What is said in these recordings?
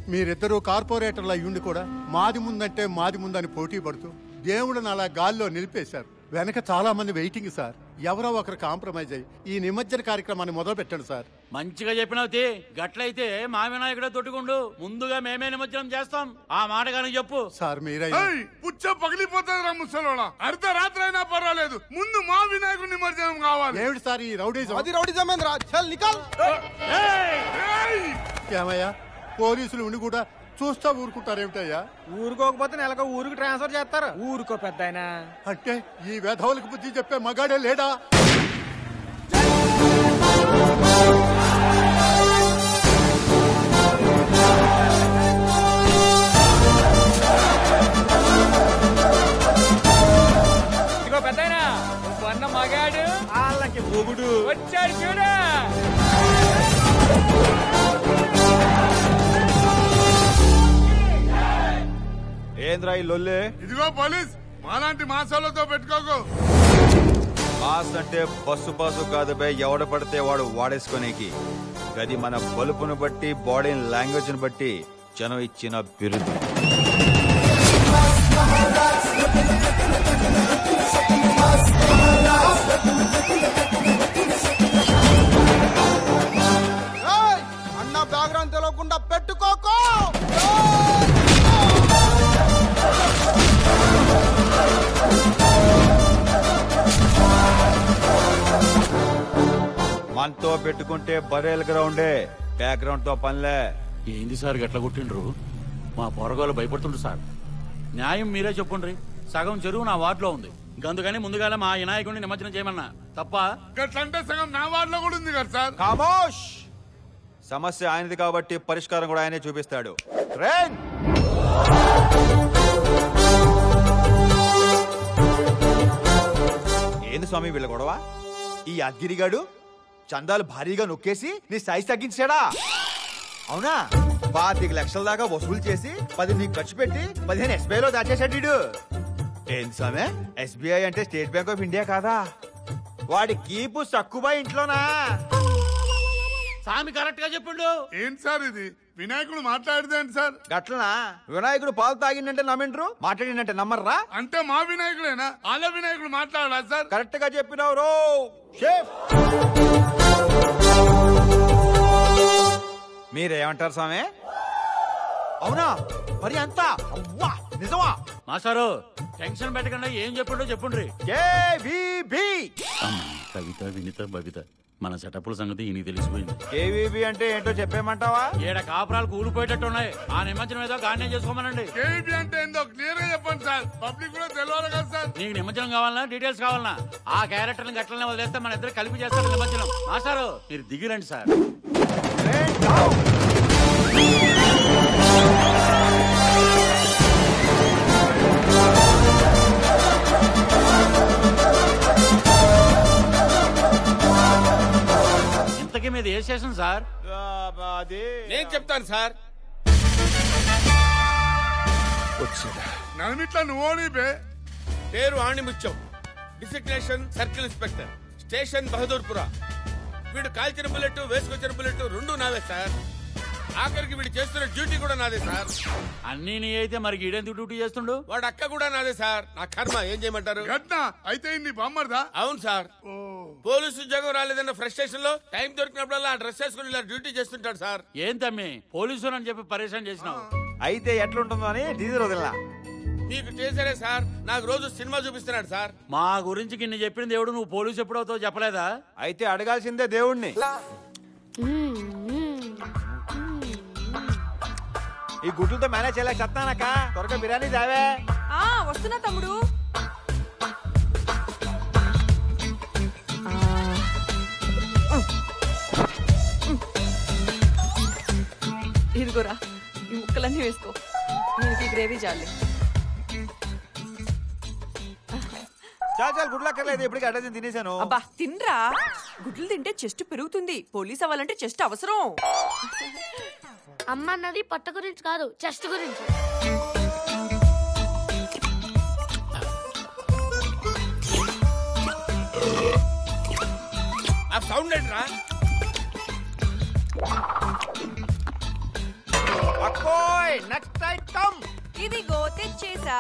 మీరిద్దరూ కార్పొరేటర్ల అయ్యుండి కూడా మాది ముందంటే మాది ముందని పోటీ పడుతూ దేవుడిని అలా గాల్లో నిలిపేశారు వెనక చాలా మంది వెయిటింగ్ సార్ ఎవరో ఒకరు కాంప్రమైజ్ అయ్యి ఈ నిమజ్జన కార్యక్రమాన్ని మొదలు పెట్టండి సార్ మంచిగా చెప్పినావు తి గట్లయితే మా వినాయకుడే తొట్టుకుండు ముందుగా మేమే నిమజ్జనం చేస్తాం ఆ మాట కానీ చెప్పు సార్ మీరే ఏయ్, పుచ్చ పగిలిపోతుంది రా ముసలోడా అర్ధ రాత్రి అయినా పర్వాలేదు ముందు మా వినాయకుడి నిమజ్జనం కావాలి ఏమిటి సార్ ఈ రౌడీజం అది రౌడీ జమేంద్ర చల్ నికల్ ఏయ్! ఏమయ్యా పోలీసులు ఉండి కూడా చూస్తా ఊరుకుంటారేమిటయ్యా ఊరుకోకపోతే నెలకు ఊరికి ట్రాన్స్ఫర్ చేస్తారు ఊరుకో పెద్ద అంటే ఈ వేధవులకు బుద్ధి చెప్పే మగాడే లేడా ఇదిగో పెద్ద వన్న మగాడు వాళ్ళకి మొగుడు వచ్చాడు చూడు ఏంద్రా ఈ లొల్లే ఇదిగో పోలీస్ మాలాంటి మాసాలతో పెట్టుకోకు పాస్ అంటే బస్సు పాసు కాదు బే ఎవడ పడితే వాడు వాడేసుకునేకి గది మన బలుపును బట్టి బాడీ లాంగ్వేజ్ ని బట్టి జనం ఇచ్చిన బిరుదు అన్న బ్యాక్గ్రౌండ్ తెలియకుండా పెట్టుకోకో మనతో పెట్టుకుంటే బరేల్ గ్రౌండే బ్యాక్గ్రౌండ్ తో పనిలే ఏంది సార్ గట్ల కొట్టిండ్రు మా పొరగాలు భయపడుతుండ్రు సార్ న్యాయం మీరే చెప్పుండ్రి సగం చెరువు నా వార్డులో ఉంది గందుకని ముందుగాల మా వినాయకుడిని నిమజ్జనం చేయమన్నా తప్ప గట్లంటే సగం నా వార్డులో కూడా ఉంది కదా సార్ ఖామోష్ సమస్య ఆయనది కాబట్టి పరిష్కారం కూడా ఆయనే చూపిస్తాడు ట్రైన్ ఏంది స్వామి వీళ్ళ గొడవ ఈ అద్గిరిగాడు చందాలు భారీగా నొక్కేసి నీ సైజ్ తగ్గించాడా అవునా పాతిక లక్షల దాకా వసూలు చేసి పది నీకు ఖర్చు పెట్టి పదిహేను ఎస్బీఐ లో దాచేశాడు వీడు ఏం స్వామి ఎస్బీఐ అంటే స్టేట్ బ్యాంక్ ఆఫ్ ఇండియా కాదా వాడి కీపు సక్కుబా ఇంట్లోనా సామి కరెక్ట్ గా చెప్పిండు ఏంటి సార్ ఇది వినాయకుడు మాట్లాడిదేంటి సార్ గట్లనా వినాయకుడు పాలు తాగిందంటే నమ్మిండ్రు మాట్లాడిందంటే నమ్మర్రా అంటే మా వినాయకుడేనా వాళ్ళ వినాయకుడు మాట్లాడా సార్ కరెక్ట్ గా చెప్పినావు రో షేఫ్ మీరేమంటారు స్వామి అవునా మరి అంత అవ్వా నిజమా మాస్టారు టెన్షన్ పెట్టకుండా ఏం చెప్పిండో చెప్పుండ్రి కేవీబీ కవిత వినిత బబిత మన సెటప్ల సంగతి ఈయనకి తెలిసిపోయింది కేవీబీ అంటే ఏంటో చెప్పేమంటావా ఏడ కాపురాలు కూలిపోయేటట్టున్నాయి ఆ నిమజ్జనం ఏదో గానే చేసుకోమనండి కేవీపీ అంటే ఏందో క్లియర్ గా చెప్పండి సార్ పబ్లిక్ కూడా తెలియాలి కదా సార్ నీకు నిమజ్జనం కావాలన్నా డీటెయిల్స్ కావాలన్నా ఆ క్యారెక్టర్ని గట్లనే వదిలేస్తే మన ఇద్దరు కలిపి చేస్తారు నిమజ్జనం మాస్టారు మీరు దిగిరండి సార్ ఇంతకీ మీద ఏ స్టేషన్ సార్ అది నేను చెప్తాను సార్ నలుమిట్ల నువ్వు బే పేరు ఆణిముత్యం designation circle inspector station Bahadurpura వీడు కాల్చిన బుల్లెట్ వేసుకొచ్చిన బుల్లెట్ రెండు నావే సార్ ఆఖరికి వీడు చేస్తున్న డ్యూటీ కూడా నాదే సార్ అన్నీ నీ అయితే మరి ఈడెందుకు డ్యూటీ చేస్తుండు వాడు అక్క కూడా నాదే సార్ నా కర్మ ఏం చేయమంటారు ఘట్న అయితే ఇన్ని బామ్మర్దా అవును సార్ ఓ పోలీసు ఉద్యోగం రాలేదన్న ఫ్రస్ట్రేషన్ లో టైం దొరికినప్పుడల్లా ఆ డ్రెస్ వేసుకుని ఇలా డ్యూటీ చేస్తుంటాడు సార్ ఏం తమ్మి పోలీసు అని చెప్పి పరేషాన్ చేసినావు అయితే ఎట్లుంటుందో అని డీజిల్ వదిలినా నీకు చేశారే సార్ నాకు రోజు సినిమా చూపిస్తున్నాడు సార్ మా గురించి కిన్ని చెప్పిన దేవుడు నువ్వు పోలీసు ఎప్పుడవుతావు చెప్పలేదా అయితే అడగాల్సిందే దేవుణ్ణి ఈ గుడ్లతో మేనేజ్ చేయలేక చెప్తానక్క త్వరగా బిర్యానీ దావే ఆ వస్తున్నా తమ్ముడు ఇదిగోరా ఈ ముక్కలన్నీ వేసుకో దీనికి గ్రేవీ చాలే చాలా చాలా గుడ్లు అక్కర్లేదు ఇప్పటికి అడ్డది తినేశాను అబ్బా తినరా గుడ్లు తింటే చెస్ట్ పెరుగుతుంది పోలీస్ అవ్వాలంటే చెస్ట్ అవసరం అమ్మ అన్నది పొట్ట గురించి కాదు చెస్ట్ గురించి ఆ సౌండ్ ఏంట్రా అక్కో వచ్చేసా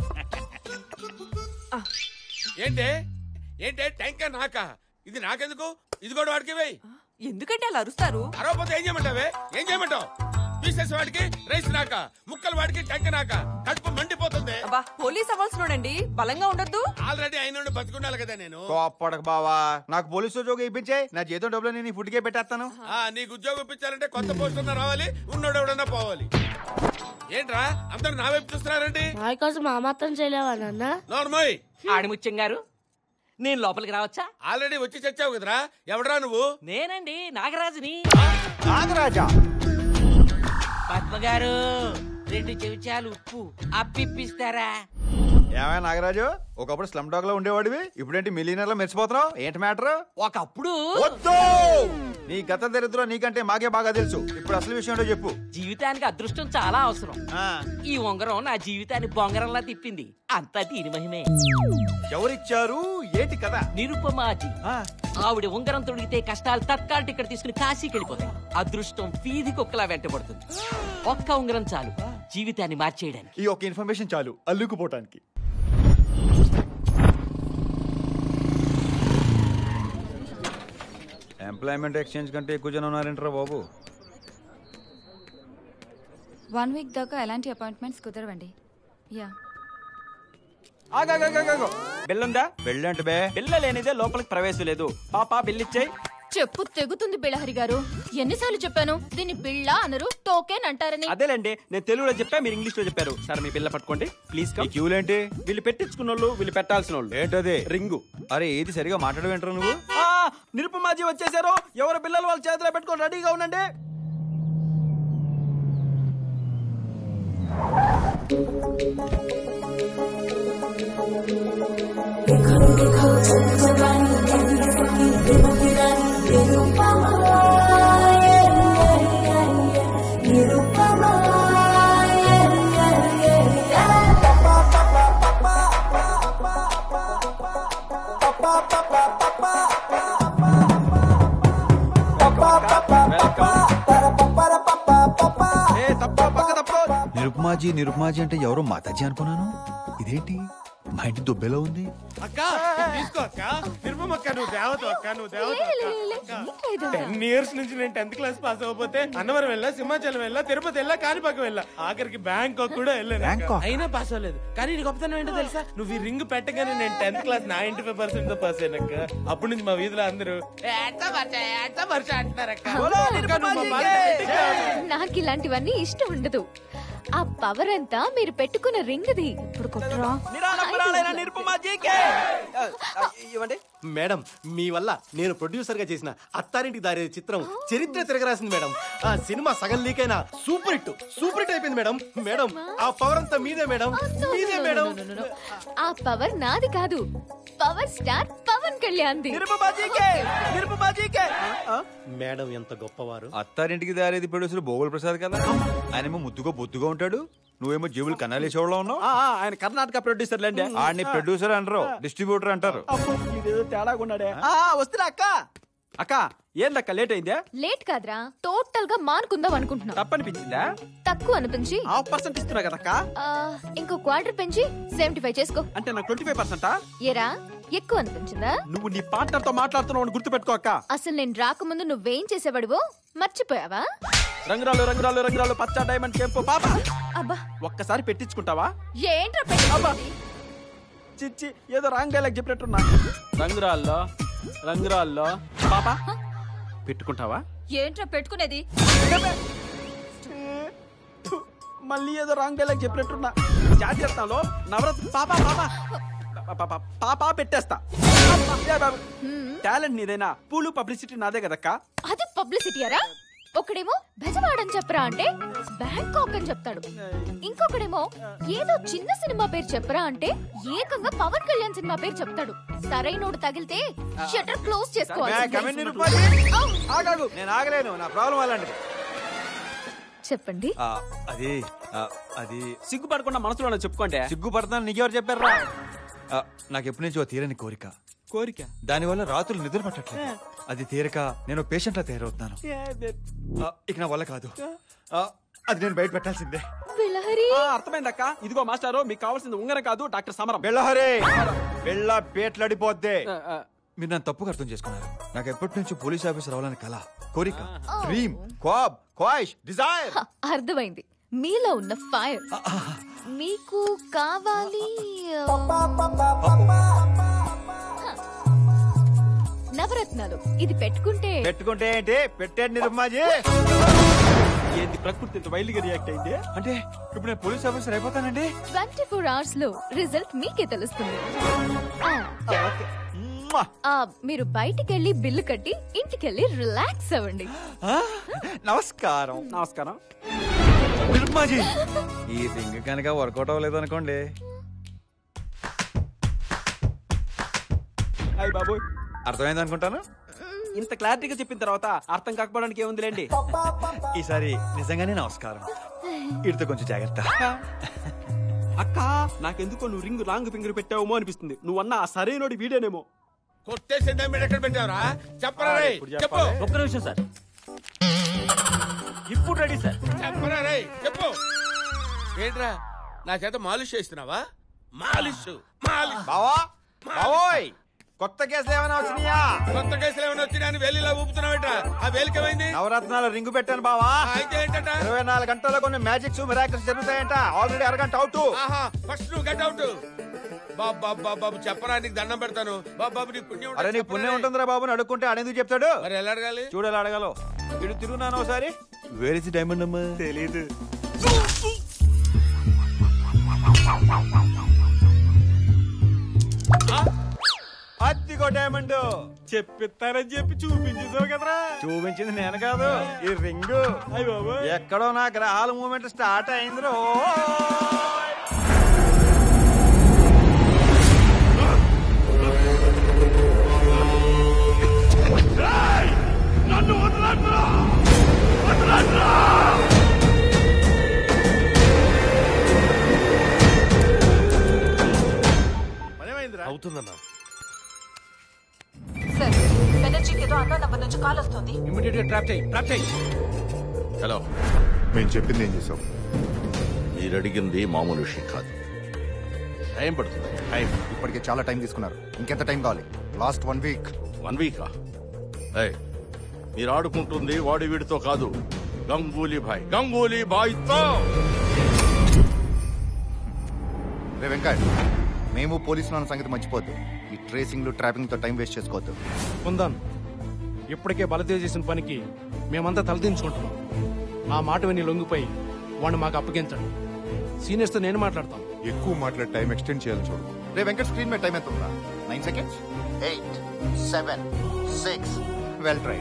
ఏంటే ఏంటే ట్యాంకర్ నాకా ఇది నాకెందుకు ఇది కూడా వాడికి వేయి ఎందుకంటే అలా అరుస్తారు అరవపోతే ఏం చేయమంటావే ఏం చేయమంటావు పీసెస్ వాడికి రైస్ నాక ముక్కలు వాడికి ట్యాంకర్ నాక కడుపు మండిపోతుంది అబ్బా పోలీస్ అవ్వాల్సినోడండి బలంగా ఉండొద్దు ఆల్రెడీ అయిన బతుకుండాలి కదా నేను కోప్పడకు బావా నాకు పోలీసు ఉద్యోగం ఇప్పించే నా జీతం డబ్బులు నేను ఈ ఫుడ్కే పెట్టేస్తాను ఆ నీకు ఉద్యోగం ఇప్పించాలంటే కొత్త పోస్ట్ ఉన్నా రావాలి ఉన్నోడు ఎవడన్నా పోవాలి ఏంట్రా అందరు నా వైపు చూస్తున్నారండి వాడి కోసం మా మాత్రం చేయలేవా నాన్న నోర్మోయ్ ఆడిముత్యం గారు నేను లోపలికి రావచ్చా ఆల్రెడీ వచ్చి చచ్చావు కదరా ఎవడరా నువ్వు నేనండి నాగరాజుని నాగరాజా పద్మ గారు రెండు చెంచాలు ఉప్పు అప్పిప్పిస్తారా ఏమైనా నాగరాజు ఒకప్పుడు స్లమ్ డాగ్ లో ఉండేవాడివి ఇప్పుడేంటి మిలియనర్ లో మెరిచిపోతున్నావు ఏంటి మ్యాటర్ ఒకప్పుడు వద్దు నీ గత దరిద్రం నీకంటే మాకే బాగా తెలుసు ఇప్పుడు అసలు విషయం ఏంటో చెప్పు జీవితానికి అదృష్టం చాలా అవసరం ఆ, ఈ ఉంగరం నా జీవితాన్ని బొంగరంలా తిప్పింది అంతా దీని మహిమే ఎవరిచ్చారు ఏంటి కదా నిరుపమాజీ ఆవిడ ఉంగరం తొడిగితే కష్టాలు తత్కాల టికెట్ తీసుకుని కాశీకి వెళ్ళిపోతాయి అదృష్టం వీధి కుక్కలా వెంటబడుతుంది ఒక్క ఉంగరం చాలు జీవితాన్ని మార్చేయడానికి ఈ ఒక్క ఇన్ఫర్మేషన్ చాలు అల్లుకుపోవటానికి ఎంప్లాయ్మెంట్ ఎక్స్చేంజ్ కంటే ఎక్కువ జనం ఉన్నారంటారా బాబు వన్ వీక్ దాకా ఎలాంటి అపాయింట్మెంట్స్ కుదరవండి యా బిల్లుందా పెళ్ళంటే బే బిల్ల లేనిదే లోపలికి ప్రవేశం లేదు పాప బిల్లిచ్చాయి చెప్పు తెగుతుంది బిళ్ళహరి గారు ఎన్నిసార్లు చెప్పాను దీన్ని బిళ్ళ అనరు టోకెన్ అంటారని అదేలేండి నేను తెలుగులో చెప్పా మీరు ఇంగ్లీష్ లో చెప్పారు సార్ మీ బిల్ల పట్టుకోండి ప్లీజ్ ఈ క్యూలేంటి వీళ్ళు పెట్టించుకున్న వాళ్ళు వీళ్ళు పెట్టాల్సిన వాళ్ళు ఏంటది రింగు అరే ఏది సరిగా మాట్లాడవేంటారు నువ్వు ఆ, నిరుపమాజీ వచ్చేసారు ఎవరు పిల్లలు వాళ్ళ చేతిలో పెట్టుకొని రెడీగా ఉండండి ఏ, తప్పుకో, పక్క తప్పుకో. నిరుపమాజీ నిరుపమాజీ అంటే ఎవరో మాతాజీ అనుకున్నాను ఇదేంటి మా ఇంటి దుబ్బెలో ఉంది అక్క తీసుకో అక్క నిర్మమక్క నువ్వు దేవత అక్క నువ్వు దేవత టెన్ ఇయర్స్ నుంచి నేను టెన్త్ క్లాస్ పాస్ అవ్వకపోతే అన్నవరం వెళ్ళా సింహాచలం వెళ్ళా తిరుపతి వెళ్ళా కాణిపాకం వెళ్ళా ఆఖరికి బ్యాంకాక్ కూడా వెళ్ళాను అక్క. బ్యాంకాక్? అయినా పాస్ అవ్వలేదు కానీ నీ గొప్పతనం ఏంటో తెలుసా నువ్వు ఈ రింగ్ పెట్టగానే నేను tenth class ninety five percent తో పాస్ అయినక్క అప్పటి నుంచి మా వీధిలో అందరూ "ఏటా వర్ష, ఏటా వర్ష" అంటున్నారక్క. అక్క, నువ్వు మా బాగా గట్టిగా రావాలి. నాకు ఇలాంటివన్నీ ఇష్టం ఉండదు ఆ పవర్ అంతా మీరు పెట్టుకున్న రింగ్ది ఇప్పుడు కొట్టరా నిరాడంబరాలైన నిరుపమాజీకే. ఆ, ఆ, ఇవ్వండి మేడం మీ వల్ల నేను ప్రొడ్యూసర్ గా చేసిన అత్తారింటికి దారి చిత్రం చరిత్ర తిరగరాసింది మేడం ఆ సినిమా సగం లీక్ అయినా సూపర్ హిట్ సూపర్ హిట్ అయిపోయింది మేడం మేడం ఆ పవర్ అంతా మీదే మేడం మీదే మేడం ఆ పవర్ నాది కాదు పవర్ స్టార్ పవన్ కళ్యాణ్ది నిరుపమాజీకే నిరుపమాజీకే ఆ, మేడం ఎంత గొప్పవారు అత్తారింటికి దారేది ప్రొడ్యూసర్ భోగుల ప్రసాద్ కదా ఆయనేమో ముద్దుగా బొద్దుగా ఉంటాడు నువ్వేమో జేబులు కన్నాలేసేవాళ్ళ ఉన్నావు ఆ, ఆ, ఆయన కర్ణాటక ప్రొడ్యూసర్ లేండి ఆడిని ప్రొడ్యూసర్ అంటారు డిస్ట్రిబ్యూటర్ అంటారు ఇదేదో తేడాగా ఉన్నాడే ఆ, వస్తున్నా అక్క అక్క ఏందక్క లేట్ అయిందే లేట్ కాదురా టోటల్ గా మానుకుందాం అనుకుంటున్నా తప్పనిపించిందా తక్కువ అనిపించి హాఫ్ పర్సెంట్ ఇస్తున్నా కదక్క ఆ, ఇంకో క్వార్టర్ పెంచి సెవెంటీ ఫైవ్ చేసుకో అంటే నాకు ట్వంటీ ఫైవ్ పర్సెంటా ఏరా ఎక్కువ అనిపించిందా నువ్వు నీ పార్ట్నర్ తో మాట్లాడుతున్నావు గుర్తు పెట్టుకో అక్క అసలు నేను రాకముందు నువ్వేం చేసేవాడివో మర్చిపోయావా రంగురాలు రంగురాలు రంగురాలు పచ్చ డైమండ్ కెంపు పాప అబ్బా ఒక్కసారి పెట్టించుకుంటావా ఏంట్రా పెట్టుకునేది? చిచ్చి ఏదో రాంగ్ డైలాగ్ చెప్పినట్టున్నా రంగురాల్లో రంగురాల్లో పాప పెట్టుకుంటావా ఏంట్రా పెట్టుకునేది థు, మళ్ళీ ఏదో రాంగ్ డైలాగ్ చెప్పినట్టున్నా జాతీయత్నంలో నవరత్న పాప పాప పాప, పాప పాప పెట్టేస్తా టాలెంట్ నీదేనా పూలు పబ్లిసిటీ నాదే కదక్క అది పబ్లిసిటీ అరా ఒకడేమో బెజవాడని చెప్పరా అంటే బ్యాంకాక్ అని చెప్తాడు ఇంకొకడేమో ఏదో చిన్న సినిమా పేరు చెప్పరా అంటే ఏకంగా పవన్ కళ్యాణ్ సినిమా పేరు చెప్తాడు సరైనోడు తగిలితే షట్టర్ క్లోజ్ చేసుకోవాలి ఆగాగు నేను ఆగలేను నా ప్రాబ్లం అలాంటిది చెప్పండి ఆ, అది ఆ, అది సిగ్గుపడకుండా మనసులో చెప్పుకోండి సిగ్గుపడతాను నీకెవరు చెప్పారా ఆ, నాకు ఎప్పటి నుంచో తీరని కోరిక కోరిక దానివల్ల రాత్రులు నిద్ర పట్టట్లేదు అది తీరక నేను పేషెంట్ లా తయారవుతున్నాను ఆ, ఇక నా వల్ల కాదు ఆ, అది నేను బయట పెట్టాల్సిందే బిలహరి అర్థమైందక్క ఇదిగో మాస్టారు మీకు కావాల్సింది ఉంగరం కాదు డాక్టర్ సమరం బెల్లహరే బెల్ల పేట్లడిపోద్దే మీరు నన్ను తప్పుగా అర్థం చేసుకున్నారు నాకు ఎప్పటి నుంచి పోలీస్ ఆఫీసర్ అవ్వాలని కళ కోరిక డ్రీమ్ క్వాబ్ క్వాయిష్ డిజైర్ హ, అర్థమైంది మీలో ఉన్న ఫైర్ మీకు కావాలి నవరత్నాలు ఇది పెట్టుకుంటే పెట్టుకుంటే ఏంటి పెట్టేది నిరుమ్మాజీ ఏంది ప్రకృతి ఇంత వైల్డ్గా రియాక్ట్ అయింది అంటే ఇప్పుడు నేను పోలీస్ ఆఫీసర్ అయిపోతానండి ట్వంటీ ఫోర్ అవర్స్ లో రిజల్ట్ మీకే తెలుస్తుంది ఆ, ఆ, మీరు బయటికెళ్ళి బిల్లు కట్టి ఇంటికెళ్ళి రిలాక్స్ అవ్వండి నమస్కారం నమస్కారం నిరుమ్మాజీ ఈ రింగ్ కనుక వర్కౌట్ అవ్వలేదు అనుకోండి అయ్యి బాబు అర్థమైంది అనుకుంటాను ఇంత క్లారిటీగా చెప్పిన తర్వాత అర్థం కాకపోవడానికి ఏముందిలేండి ఈసారి నిజంగానే నమస్కారం ఇడితో కొంచెం జాగ్రత్త అక్క నాకెందుకో నువ్వు రింగ్ రాంగ్ ఫింగర్ పెట్టావేమో అనిపిస్తుంది నువ్వు అన్న ఆ సరైనోడి వీడేనేమో కొట్టేసి డైమండ్ ఎక్కడ పెట్టావురా చెప్పరా రే చెప్పు ఒక్క నిమిషం సార్ ఇప్పుడు రెడీ సార్ చెప్పరా రే చెప్పు ఏంట్రా నా చేత మాలిష్ చేస్తున్నావా మాలిష్ మాలిష్ బావా బావోయ్ కొత్త కేసులు ఏమైనా వచ్చినాయా కొత్త కేసులు ఏమైనా వచ్చినాయని వేలిలా ఊపుతున్నావేట్రా ఆ వేలికేమైంది నవరత్నాలు రింగు పెట్టాను బావా అయితే ఏంటట ఇరవై నాలుగు గంటల్లో కొన్ని మ్యాజిక్స్ మిరాకిల్స్ జరుగుతాయంట ఆల్రెడీ అరగంట అవుట్ ఆహా ఫస్ట్ నువ్వు గెట్ అవుట్ బాబు బాబు బాబు బాబు చెప్పరా నీకు దండం పెడతాను బాబు బాబు నీకు పుణ్యం ఉంటుంది, అరే నీ చెప్పరా పుణ్యం రే. ఉంటుందిరా బాబు అని అడుక్కుంటే ఆడెందుకు చెప్తాడు మరి ఎలా అడగాలి చూడు ఎలా అడగాలో ఇటు తిరుగున్నాను ఒకసారి వేర్ ఇస్ డైమండ్ అమ్మా తెలీదు అత్తిగో డైమండ్ చెప్పిస్తానని చెప్పి చూపించేసావు కదరా చూపించింది నేను కాదు ఈ రింగు అయ్యి బాబు ఎక్కడో నా గ్రహాల మూమెంట్ స్టార్ట్ అయిందిరో అవుతుందన్నా సార్ బెనర్జీకి ఏదో అన్న నంబర్ నుంచి కాల్ వస్తుంది ఇమీడియట్ గా ట్రాప్ చేయి ట్రాప్ చేయి హలో మేము చెప్పింది ఏం చేసాం మీరు అడిగింది మామూలు విషయం కాదు టైం పడుతుంది టైం ఇప్పటికే చాలా టైం తీసుకున్నారు ఇంకెంత టైం కావాలి లాస్ట్ వన్ వీక్ వన్ వీకా ఏయ్, మీరు ఆడుకుంటుంది వాడి వీడితో కాదు గంగూలీ భాయ్ గంగూలీ భాయ్తో రే వెంకట్ మేము పోలీసులు అన్న సంగతి మర్చిపోద్దు ఈ ట్రేసింగ్లు ట్రాపింగ్ తో టైం వేస్ట్ చేసుకోవద్దు ఉందాం ఇప్పటికే బలదేవ్ చేసిన పనికి మేమంతా తలదించుకుంటున్నాం ఆ మాట విని లొంగిపోయి వాడిని మాకు అప్పగించండి సీనియర్స్తో నేను మాట్లాడతాను ఎక్కువ మాట్లాడి టైం ఎక్స్టెండ్ చేయాలి చూడు రే వెంకట్ స్క్రీన్ మీద టైం ఎంత ఉందా nine seconds eight seven six well try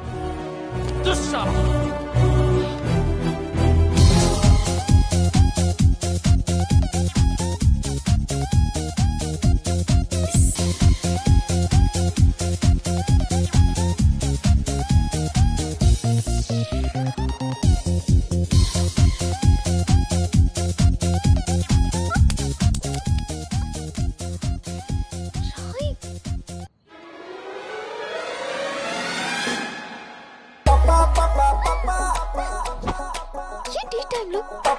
ఏంటి ఈ టైంలో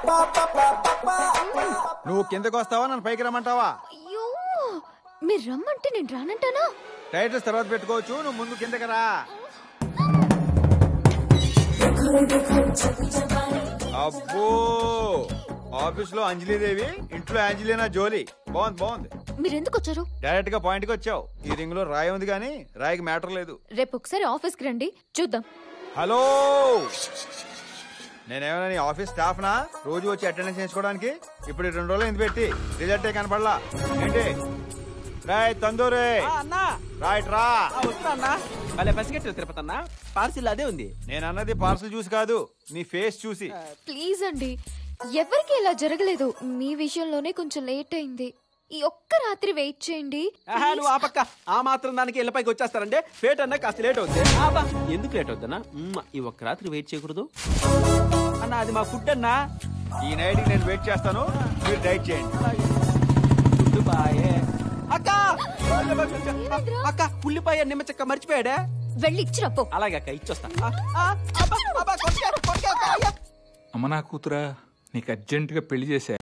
నువ్వు కిందకు వస్తావా నన్ను పైకి రమ్మంటావా అయ్యో మీరు రమ్మంటే నేను రానంటానా టైటిల్స్ తర్వాత పెట్టుకోవచ్చు నువ్వు ముందు కిందకి రా అబ్బో ఆఫీస్ లో అంజలీదేవి ఇంట్లో అంజలీనా జోలీ బాగుంది బాగుంది మీరు ఎందుకు వచ్చారు డైరెక్ట్ గా పాయింట్ కి వచ్చావు ఈ రింగ్ లో రాయి ఉంది కానీ రాయికి మ్యాటర్ లేదు రేపు ఒకసారి ఆఫీస్కి రండి చూద్దాం హలో నేనేమైనా నీ ఆఫీస్ స్టాఫ్ నా రోజు వచ్చి అటెండెన్స్ చేసుకోవడానికి ఇప్పుడు ఈ రెండు రోజులు ఎందుకు పెట్టి రిజల్టే కనపడలా ఏంటి రాయ్ తందూరే అన్నా రైట్ రా వస్తా అన్నా భలే పసిగట్టు తిరుపతి అన్న పార్సిల్ అదే ఉంది నేను అన్నది పార్సల్ చూసి కాదు నీ ఫేస్ చూసి ప్లీజ్ అండి ఎవరికి ఇలా జరగలేదు మీ విషయంలోనే కొంచెం లేట్ అయింది ఈ ఒక్క రాత్రి వెయిట్ చేయండి ఆహా, నువ్వు ఆ పక్క ఆ మాత్రం దానికి ఇళ్ళపైకి వచ్చేస్తారంటే ఫేట్ అన్న కాస్త లేట్ అవుతుంది ఆబా, ఎందుకు లేట్ అవుద్దన్నా మ్మ్, ఈ ఒక్క రాత్రి వెయిట్ చేయకూడదు అన్న అది మా ఫుడ్ అన్నా ఈ నైట్ నేను వెయిట్ చేస్తాను మీరు డైట్ చేయండి ఫుడ్ బాయే అక్క అక్క ఉల్లిపాయ నిమ్మ చెక్క మర్చిపోయాడే వెళ్ళి ఇచ్చిరప్పు అలాగే అక్క ఇచ్చొస్తా ఆ, ఆ, అబ్బా, అబ్బా, కొట్టా, కొట్టా, అక్క, అయ్యా. అమ్మ నా కూతురా నీకు అర్జెంటుగా పెళ్లి చేశా